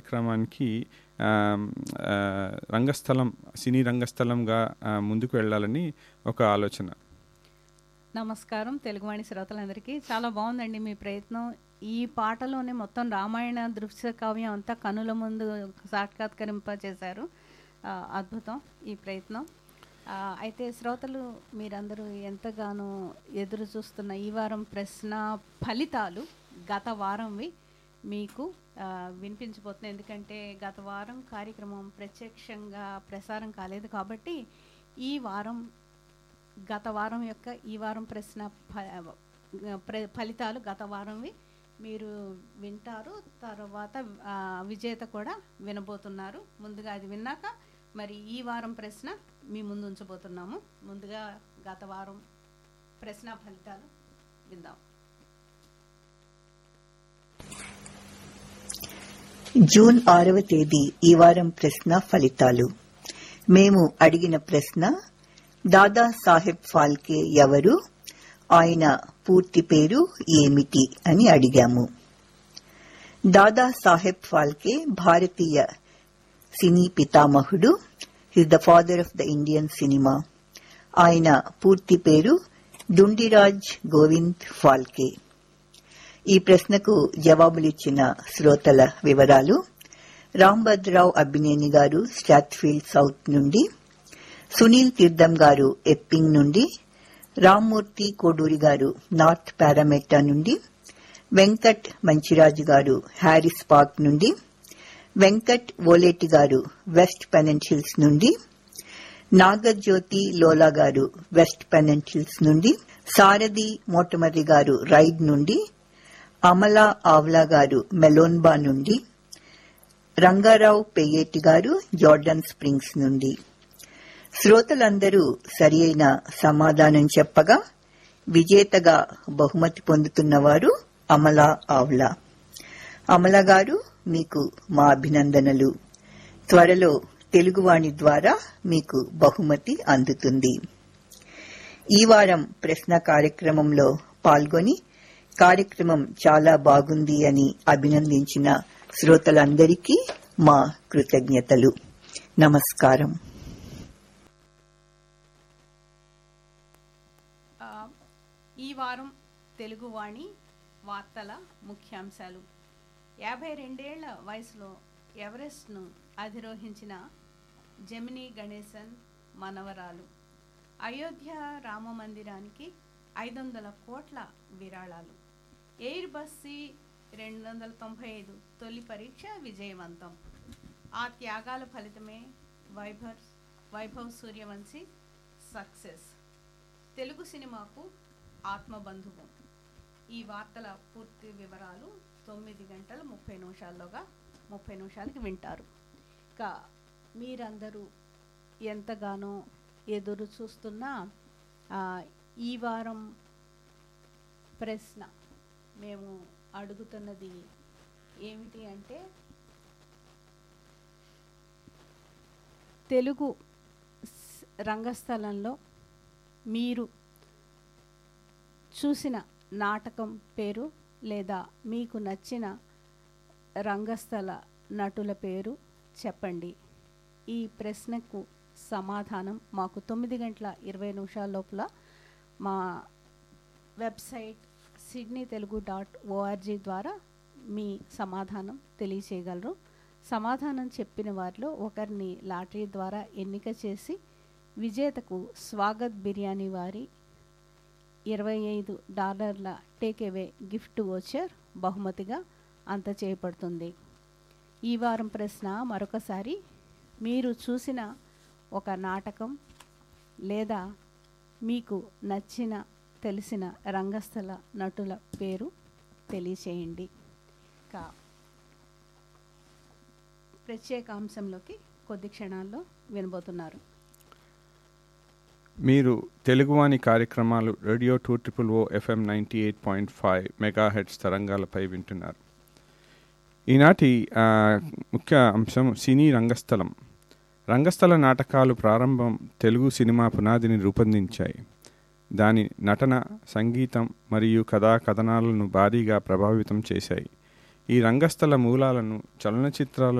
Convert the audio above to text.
కార్యక్రమానికి ఆ, ఆ, రంగస్థలం సినీ రంగస్థలంగా ఆ, ముందుకు వెళ్ళాలని ఒక ఆలోచన నమస్కారం తెలుగువాణి శ్రోతలందరికీ చాలా బాగుందండి మీ ప్రయత్నం ఈ పాటలోనే మొత్తం రామాయణ దృశ్య కావ్యం అంతా కనుల ముందు సాక్షాత్కరింప చేశారు ఆ, అద్భుతం ఈ ప్రయత్నం ఆ, అయితే శ్రోతలు మీరందరూ ఎంతగానో ఎదురు చూస్తున్న ఈ వారం ప్రశ్న ఫలితాలు గత వారంవి మీకు ఆ, వినిపించబోతున్నాయి ఎందుకంటే గత వారం కార్యక్రమం ప్రత్యక్షంగా ప్రసారం కాలేదు కాబట్టి ఈ వారం గత వారం యొక్క ఈ వారం ప్రశ్న ఫ- ప్ర- ఫలితాలు గత వారంవి మీరు వింటారు తర్వాత ఆ, విజేత కూడా వినబోతున్నారు ముందుగా అది విన్నాక మరి ఈ వారం ప్రశ్న మీ ముందు ఉంచబోతున్నాము ముందుగా గత వారం ప్రశ్న ఫలితాలు విందాం జూన్ ఆరవ తేదీ ఈ వారం ప్రశ్న ఫలితాలు మేము అడిగిన ప్రశ్న దాదా సాహెబ్ ఫాల్కే ఎవరు ఆయన పూర్తి పేరు ఏమిటి అని అడిగాము దాదా సాహెబ్ ఫాల్కే భారతీయ సినీ పితామహుడు his the father of the Indian cinema ఆయన పూర్తి పేరు దుండిరాజ్ గోవింద్ ఫాల్కే ఈ ప్రశ్నకు జవాబులిచ్చిన శ్రోతల వివరాలు రాంభద్రావు అబ్బినేని గారు స్టాత్ఫీల్డ్ సౌత్ నుండి సునీల్ తీర్థం గారు ఎప్పింగ్ నుండి రామ్మూర్తి కోడూరి గారు నార్త్ పారామెట్టా నుండి వెంకట్ మంచిరాజు గారు హ్యారిస్ పార్క్ నుండి వెంకట్ ఓలేటి గారు వెస్ట్ పెనెన్షిల్స్ నుండి నాగజ్యోతి లోలా గారు వెస్ట్ పెనెన్షిల్స్ నుండి సారథి మోటమర్రి గారు రైడ్ నుండి అమలా ఆవ్లా గారు మెలోన్బా నుండి రంగారావు పెయ్యేటి గారు జార్డన్ స్ప్రింగ్స్ నుండి శ్రోతలందరూ సరి అయిన సమాధానం చెప్పగా విజేతగా బహుమతి పొందుతున్నవారు అమలా ఆవ్లా అమల గారు మీకు మా అభినందనలు త్వరలో తెలుగువాణి ద్వారా మీకు బహుమతి అందుతుంది ఈ వారం ప్రశ్న కార్యక్రమంలో పాల్గొని కార్యక్రమం చాలా బాగుంది అని అభినందించిన శ్రోతలందరికీ మా కృతజ్ఞతలు నమస్కారం ఆ, ఈ వారం తెలుగువాణి వార్తల ముఖ్యాంశాలు యాభై రెండేళ్ల వయసులో ఎవరెస్ట్ను అధిరోహించిన జమినీ గణేశన్ మనవరాలు అయోధ్య రామ మందిరానికి ఐదు వందల కోట్ల విరాళాలు ఎయిర్ బస్ సి రెండు వందల తొంభై ఐదు తొలి పరీక్ష విజయవంతం ఆ త్యాగాల ఫలితమే వైభవ్ వైభవ్ సూర్యవంశీ సక్సెస్ తెలుగు సినిమాకు ఆత్మబంధువు ఈ వార్తల పూర్తి వివరాలు తొమ్మిది గంటల ముప్పై నిమిషాల్లోగా ముప్పై నిమిషాలకి వింటారు ఇక మీరందరూ ఎంతగానో ఎదురు చూస్తున్న ఆ, ఈ వారం ప్రశ్న మేము అడుగుతున్నది ఏమిటి అంటే తెలుగు స్- రంగస్థలంలో మీరు చూసిన నాటకం పేరు లేదా మీకు నచ్చిన రంగస్థల నటుల పేరు చెప్పండి ఈ ప్రశ్నకు సమాధానం మాకు తొమ్మిది గంటల ఇరవై నిమిషాల లోపల మా website Sydney Telugu dot ORG ద్వారా మీ సమాధానం తెలియచేయగలరు సమాధానం చెప్పిన వారిలో ఒకరిని లాటరీ ద్వారా ఎన్నిక చేసి విజేతకు స్వాగత్ బిర్యానీ వారి ఇరవై ఐదు డాలర్ల టేక్అవే గిఫ్ట్ వోచర్ బహుమతిగా అందచేయబడుతుంది ఈ వారం ప్రశ్న మరొకసారి మీరు చూసిన ఒక నాటకం లేదా మీకు నచ్చిన తెలిసిన రంగస్థల నటుల పేరు తెలియచేయండి కా ప్రత్యేక అంశంలోకి కొద్ది క్షణాల్లో వినబోతున్నారు మీరు తెలుగువాణి కార్యక్రమాలు radio two triple O FM ninety eight point five megahertz తరంగాలపై వింటున్నారు ఈనాటి ఆ, ముఖ్య అంశం సినీ రంగస్థలం రంగస్థల నాటకాలు ప్రారంభం తెలుగు సినిమా పునాదిని రూపొందించాయి దాని నటన సంగీతం మరియు కథా కథనాలను భారీగా ప్రభావితం చేశాయి ఈ రంగస్థల మూలాలను చలనచిత్రాల